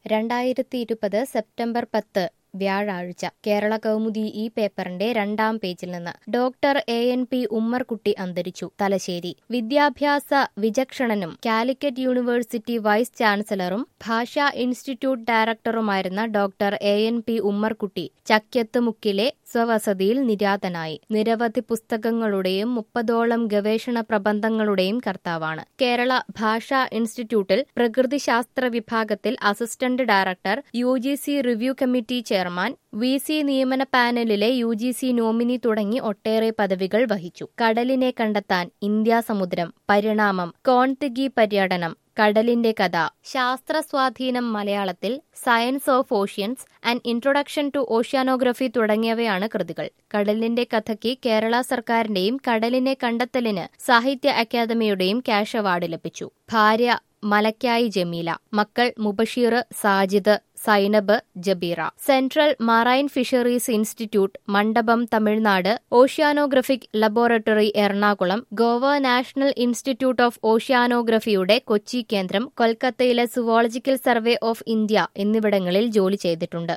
രണ്ടായിരത്തി ഇരുപത് സെപ്റ്റംബർ പത്ത് വ്യാഴാഴ്ച കേരള കൗമുദി ഈ പേപ്പറിന്റെ രണ്ടാം പേജിൽ നിന്ന് doctor A N P Ummerkutty അന്തരിച്ചു തലശ്ശേരി വിദ്യാഭ്യാസ വിചക്ഷണനും കാലിക്കറ്റ് യൂണിവേഴ്സിറ്റി വൈസ് ചാൻസലറും ഭാഷാ ഇൻസ്റ്റിറ്റ്യൂട്ട് ഡയറക്ടറുമായിരുന്ന doctor A N P Ummerkutty ചക്യത്ത് മുക്കിലെ സ്വവസതിയിൽ നിര്യാതനായി നിരവധി പുസ്തകങ്ങളുടെയും മുപ്പതോളം ഗവേഷണ പ്രബന്ധങ്ങളുടെയും കർത്താവാണ് കേരള ഭാഷാ ഇൻസ്റ്റിറ്റ്യൂട്ടിൽ പ്രകൃതിശാസ്ത്ര വിഭാഗത്തിൽ assistant director U G C review committee chairman V C നിയമന പാനലിലെ യു ജി സി നോമിനി തുടങ്ങി ഒട്ടേറെ പദവികൾ വഹിച്ചു കടലിനെ കണ്ടെത്താൻ ഇന്ത്യാസമുദ്രം പരിണാമം കോൺതിഗി പര്യടനം കടലിന്റെ കഥ ശാസ്ത്ര സ്വാധീനം മലയാളത്തിൽ science of oceans and introduction to oceanography തുടങ്ങിയവയാണ് കൃതികൾ കടലിന്റെ കഥയ്ക്ക് കേരള സർക്കാരിന്റെയും കടലിനെ കണ്ടെത്തലിന് സാഹിത്യ അക്കാദമിയുടെയും ക്യാഷ് അവാർഡ് ലഭിച്ചു ഭാര്യ മലക്കായി ജമീല മക്കൾ Mubasheer Sajid Zainab Jabeera central marine fisheries institute Mandapam Tamil Nadu oceanographic laboratory Ernakulam Goa national institute of ഓഷ്യാനോഗ്രഫിയുടെ കൊച്ചി കേന്ദ്രം കൊൽക്കത്തയിലെ സുവോളജിക്കൽ സർവേ ഓഫ് ഇന്ത്യ എന്നിവിടങ്ങളിൽ ജോലി ചെയ്തിട്ടുണ്ട്